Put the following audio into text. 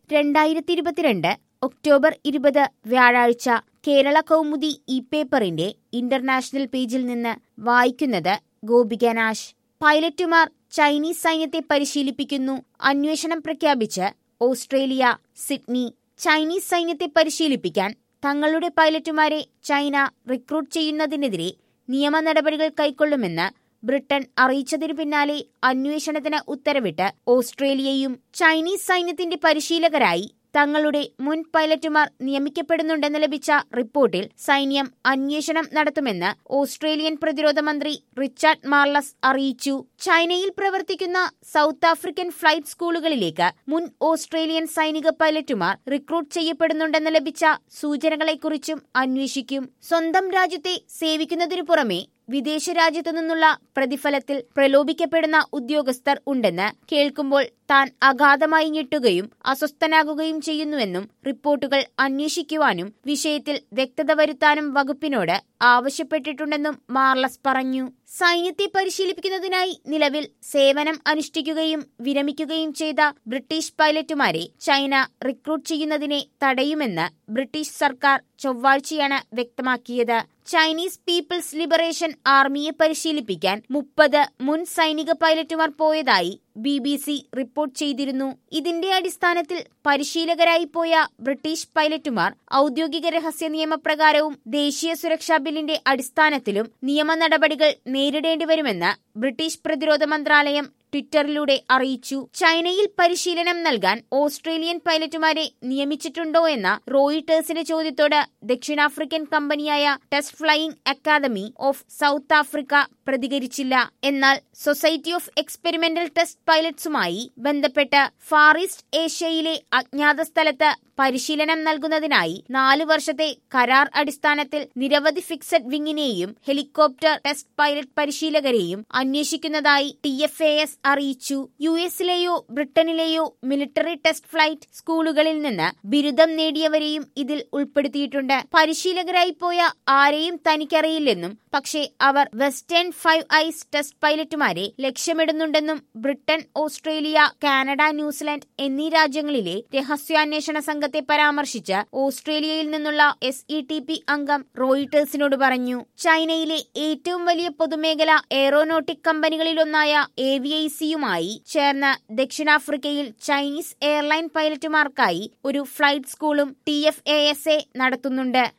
രണ്ടായിരത്തി ഇരുപത്തിരണ്ട് ഒക്ടോബർ ഇരുപത് വ്യാഴാഴ്ച കേരള കൗമുദി ഇ പേപ്പറിന്റെ ഇന്റർനാഷണൽ പേജിൽ നിന്ന് വായിക്കുന്നത് ഗോപിക നാശ് പൈലറ്റുമാർ ചൈനീസ് സൈന്യത്തെ പരിശീലിപ്പിക്കുന്നു അന്വേഷണം പ്രഖ്യാപിച്ച് ഓസ്ട്രേലിയ സിഡ്നി ചൈനീസ് സൈന്യത്തെ പരിശീലിപ്പിക്കാൻ തങ്ങളുടെ പൈലറ്റുമാരെ ചൈന റിക്രൂട്ട് ചെയ്യുന്നതിനെതിരെ നിയമ നടപടികൾ കൈക്കൊള്ളുമെന്ന് ബ്രിട്ടൻ അറിയിച്ചതിനു പിന്നാലെ അന്വേഷണത്തിന് ഉത്തരവിട്ട് ഓസ്ട്രേലിയയും ചൈനീസ് സൈന്യത്തിന്റെ പരിശീലകരായി തങ്ങളുടെ മുൻ പൈലറ്റുമാർ നിയമിക്കപ്പെടുന്നുണ്ടെന്ന് ലഭിച്ച റിപ്പോർട്ടിൽ സൈന്യം അന്വേഷണം നടത്തുമെന്ന് ഓസ്ട്രേലിയൻ പ്രതിരോധ മന്ത്രി റിച്ചാർഡ് മാർലസ് അറിയിച്ചു ചൈനയിൽ പ്രവർത്തിക്കുന്ന സൗത്ത് ആഫ്രിക്കൻ ഫ്ലൈറ്റ് സ്കൂളുകളിലേക്ക് മുൻ ഓസ്ട്രേലിയൻ സൈനിക പൈലറ്റുമാർ റിക്രൂട്ട് ചെയ്യപ്പെടുന്നുണ്ടെന്ന് ലഭിച്ച സൂചനകളെക്കുറിച്ചും അന്വേഷിക്കും സ്വന്തം രാജ്യത്തെ സേവിക്കുന്നതിനു പുറമെ വിദേശ രാജ്യത്തു നിന്നുള്ള പ്രതിഫലത്തിൽ പ്രലോഭിക്കപ്പെടുന്ന ഉദ്യോഗസ്ഥർ ഉണ്ടെന്ന് കേൾക്കുമ്പോൾ താൻ അഗാധമായി ഞെട്ടുകയും അസ്വസ്ഥനാകുകയും ചെയ്യുന്നുവെന്നും റിപ്പോർട്ടുകൾ അന്വേഷിക്കുവാനും വിഷയത്തിൽ വ്യക്തത വരുത്താനും വകുപ്പിനോട് ആവശ്യപ്പെട്ടിട്ടുണ്ടെന്നും മാർലസ് പറഞ്ഞു സൈന്യത്തെ പരിശീലിപ്പിക്കുന്നതിനായി നിലവിൽ സേവനം അനുഷ്ഠിക്കുകയും വിരമിക്കുകയും ചെയ്ത ബ്രിട്ടീഷ് പൈലറ്റുമാരെ ചൈന റിക്രൂട്ട് ചെയ്യുന്നതിനെ തടയുമെന്ന് ബ്രിട്ടീഷ് സർക്കാർ ചൊവ്വാഴ്ചയാണ് വ്യക്തമാക്കിയത് ചൈനീസ് പീപ്പിൾസ് ലിബറേഷൻ ആർമിയെ പരിശീലിപ്പിക്കാൻ മുപ്പത് മുൻ സൈനിക പൈലറ്റുമാർ പോയതായി ബി ബി സി റിപ്പോർട്ട് ചെയ്തിരുന്നു ഇതിന്റെ അടിസ്ഥാനത്തിൽ പരിശീലകരായി പോയ ബ്രിട്ടീഷ് പൈലറ്റുമാർ ഔദ്യോഗിക രഹസ്യ നിയമപ്രകാരവും ദേശീയ സുരക്ഷാ ബില്ലിന്റെ അടിസ്ഥാനത്തിലും നിയമ നടപടികൾ നേരിടേണ്ടി വരുമെന്ന് ബ്രിട്ടീഷ് പ്രതിരോധ മന്ത്രാലയം ട്വിറ്ററിലൂടെ അറിയിച്ചു ചൈനയിൽ പരിശീലനം നൽകാൻ ഓസ്ട്രേലിയൻ പൈലറ്റുമാരെ നിയമിച്ചിട്ടുണ്ടോ എന്ന റോയിട്ടേഴ്സിന്റെ ചോദ്യത്തോട് ദക്ഷിണാഫ്രിക്കൻ കമ്പനിയായ test flying academy of south Africa പ്രതികരിച്ചില്ല എന്നാൽ സൊസൈറ്റി ഓഫ് എക്സ്പെരിമെന്റൽ ടെസ്റ്റ് പൈലറ്റ്സുമായി ബന്ധപ്പെട്ട് ഫാർ ഈസ്റ്റ് ഏഷ്യയിലെ അജ്ഞാത സ്ഥലത്ത് പരിശീലനം നൽകുന്നതിനായി നാലു വർഷത്തെ കരാർ അടിസ്ഥാനത്തിൽ നിരവധി ഫിക്സഡ് വിങ്ങിനെയും ഹെലികോപ്റ്റർ ടെസ്റ്റ് പൈലറ്റ് പരിശീലകരെയും അന്വേഷിക്കുന്നതായി ടി എഫ് എ എസ് അറിയിച്ചു യു എസിലെയോ ബ്രിട്ടനിലെയോ മിലിറ്ററി ടെസ്റ്റ് ഫ്ലൈറ്റ് സ്കൂളുകളിൽ നിന്ന് ബിരുദം നേടിയവരെയും ഇതിൽ ഉൾപ്പെടുത്തിയിട്ടുണ്ട് പരിശീലകരായി പോയ ആരെയും തനിക്കറിയില്ലെന്നും പക്ഷേ അവർ വെസ്റ്റേൺ ഫൈവ് ഐസ് ടെസ്റ്റ് പൈലറ്റുമാരെ ലക്ഷ്യമിടുന്നുണ്ടെന്നും ബ്രിട്ടൻ ഓസ്ട്രേലിയ കാനഡ ന്യൂസിലാൻഡ് എന്നീ രാജ്യങ്ങളിലെ രഹസ്യാന്വേഷണ സംഘത്തെ പരാമർശിച്ച് ഓസ്ട്രേലിയയിൽ നിന്നുള്ള എസ് ഇ ടി പി അംഗം റോയിട്ടേഴ്സിനോട് പറഞ്ഞു ചൈനയിലെ ഏറ്റവും വലിയ പൊതുമേഖല എയറോനോട്ടിക് കമ്പനികളിലൊന്നായ ഏവിഐസിയുമായി ചേർന്ന് ദക്ഷിണാഫ്രിക്കയിൽ ചൈനീസ് എയർലൈൻ പൈലറ്റുമാർക്കായി ഒരു ഫ്ലൈറ്റ് സ്കൂളും T F A S A നടത്തുന്നുണ്ട്